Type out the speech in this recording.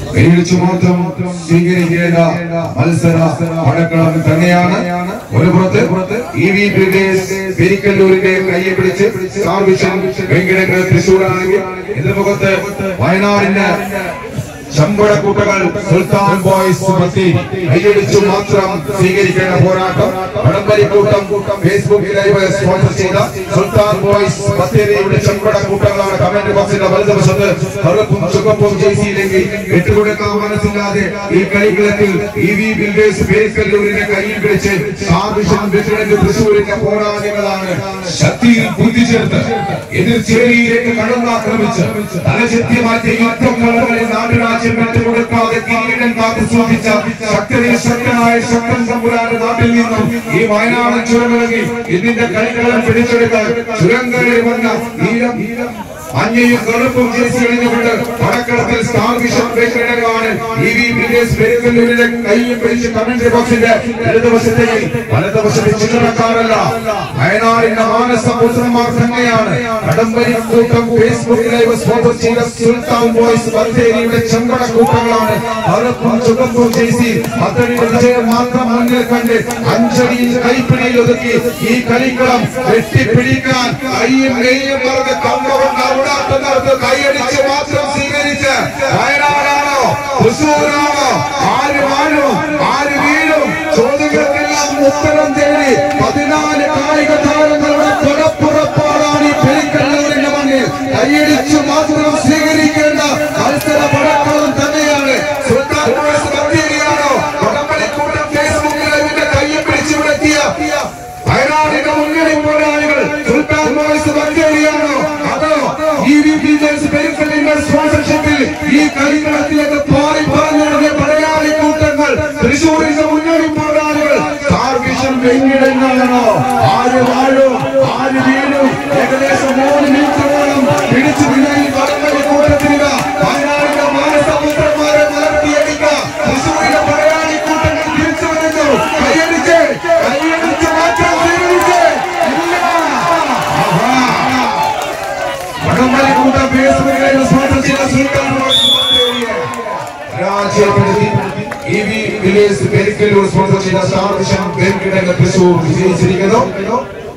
കൈയടിച്ചു മാത്രം സ്വീകരിക്കേണ്ട മത്സര പടക്കളം തന്നെയാണ് ഒരു പുറത്ത് ഇ വി ബ്രിഗേഡ്സ് പെരിക്കല്ലൂരിന്റെ കൈയെ പിടിച്ച് സ്റ്റാർ വിഷൻ വെങ്കിടങ്ങൾ തൃശൂരാണെങ്കിൽ എതിർമുഖത്ത് വയനാടിന്റെ ശമ്പളക്കൂട്ടകൾ സുൽത്താൻ ബോയ്സ് പത്തി കൈയടിച്ചു മാത്രം സ്വീകരിക്കേണ്ട പോരാട്ടം വടംവലിക്കൂട്ടം ഫേസ്ബുക്ക് ലൈവ് സ്പോൺസർ ചെയ്ത സുൽത്താൻ ബോയ്സ് ബത്തേരിയുടെ ശമ്പളക്കൂട്ടങ്ങളാണ് കമന്റ് ബോക്സിന്റെ വലതുവശത്ത് കറുപ്പും ചുവപ്പും ജയിച്ചില്ലെങ്കിൽ വിട്ടുകൊടുക്കാൻ മനസ്സില്ലാതെ ഈ കളിക്കളത്തിൽ ഇ വി ബിൽഡേഴ്സ് പേരിക്കല്ലൂരിനെ കയ്യിൽ പിടിച്ച് ആവശ്യം വെറ്റിനറ്റ് തൃശൂരിന്റെ പോരാളികളാണ് ശക്തിയിൽ ബുദ്ധിചേർത്ത് എതിർച്ചേരിയിലേക്ക് കടന്നാക്രമിച്ച് തലചെത്തി മാറ്റിയ യുദ്ധക്കളങ്ങളിൽ നാട്ടുരാജ്യം വിട്ടുകൊടുക്കാതെ കിരീടം കാത്തു സൂക്ഷിച്ച ശക്തനെ ശക്തനായ ശക്തൻ തമ്പുരാന്റെ നാട്ടിൽ നിന്നും ഈ വയനാട് ചുരമിറങ്ങി ഇതിന്റെ കളിക്കളം പിടിച്ചെടുക്കാൻ ചുരങ്ങളിൽ വന്ന നീലം മഞ്ഞയും കറുപ്പും ജേഴ്സി അണിഞ്ഞുകൊണ്ട് പടക്കളത്തിൽ സ്റ്റാർ വിഷൻ ബേക്കറികളാണ് ഇ വി വില്ലേജ് പെരുക്കല്ലൂരിലെ കൈയും പിടിച്ച് കമന്ററി ബോക്സിന്റെ ഇടതുവശത്തെയും വലതുവശത്തെ ചിത്രക്കാരല്ല വയനാടിന്റെ മാനസ പുത്രന്മാർ തന്നെയാണ് കടമ്പരി കൂട്ടം ഫേസ്ബുക്ക് ലൈവ് സ്പോൺസർ ചെയ്ത സുൽത്താൻ ബോയ്സ് ബത്തേരിയുടെ ചെമ്പട കൂട്ടങ്ങളാണ് കറുപ്പും ചുവപ്പും ജേഴ്സി പത്തടിയുടെ വിജയം മാത്രം മുന്നിൽ കണ്ട് അഞ്ചടിയിൽ കൈപ്പിടിയിൽ ഒതുക്കി ഈ കളിക്കളം വെട്ടിപ്പിടിക്കാൻ കൈയും കൈയും മറന്ന് കമ്പകൊണ്ട് അവിടാട്ടം നടത്ത് കൈയടിച്ച് മാത്രം സ്വീകരിച്ച് വയനാടാണോ തൃശൂരാണോ ആര് വാഴും ആര് വീഴും ചോദ്യങ്ങൾക്കെല്ലാം ഉത്തരം തേടി പതിനാല് കായിക താരങ്ങളുടെ പുറപ്പുറപ്പാടാണ് ഈ പെരിക്കല്ലൂരിന്റെ മണ്ണിൽ കൈയടിച്ചു മാത്രം സ്വീകരിക്കേണ്ട മത്സര പടക്കളം തന്നെയാണ് സുൽത്താൻ ബോയ്സ് ബത്തേരിയാണോ വടംവലിക്കൂട്ടം ഫേസ്ബുക്ക് ലൈവിന്റെ കയ്യെ പിടിച്ചുവിടെത്തിയ വയനാടിന്റെ മുന്നണി പോരാളികൾ സുൽത്താൻ ബോയ്സ് ബത്തേരിയാണോ അതോ ഈ വി വിജേഴ്സ് പെരിക്കലിന്റെ സ്പോൺസർഷിപ്പിൽ ഈ കളിക്കളത്തിലേക്ക് പാറി പറഞ്ഞിറങ്ങിയ പടയാളി കൂട്ടങ്ങൾ തൃശൂരിന്റെ മുന്നണി പോരാളികൾ സ്റ്റാർ വിഷൻ വെങ്കിടങ്ങളാണോ ആര് വാഴും ആര് വീഴും ഏകദേശം മൂന്ന് മിനിറ്റോളം പിടിച്ചു പിന്നീട് വടംവലി കൂട്ടത്തിനിക വയനാടിന്റെ മാനസപുത്രന്മാരെ മലർത്തിയടിക്ക തൃശൂരിന്റെ പടയാളി കൂട്ടങ്ങൾ തിരിച്ചു വരുന്നു കൈയടിച്ച് കൈയടിച്ച് മാറ്റം സ്വീകരിച്ച് ഇല്ല ആഹാ. വടംവലി കൂട്ടം ഫേസ്ബുക്കിലെ സ്പോൺസർ ചെയ്ത സുൽത്താൻ ബോയ്സ് ബത്തേരിയെ പരാജയപ്പെടുത്തി E V Village Perikkallur sponsor ചെയ്ത സ്റ്റാർ വിഷൻ വെങ്കിടങ്ങൾ തൃശൂർ വിജയിച്ചിരിക്കുന്നു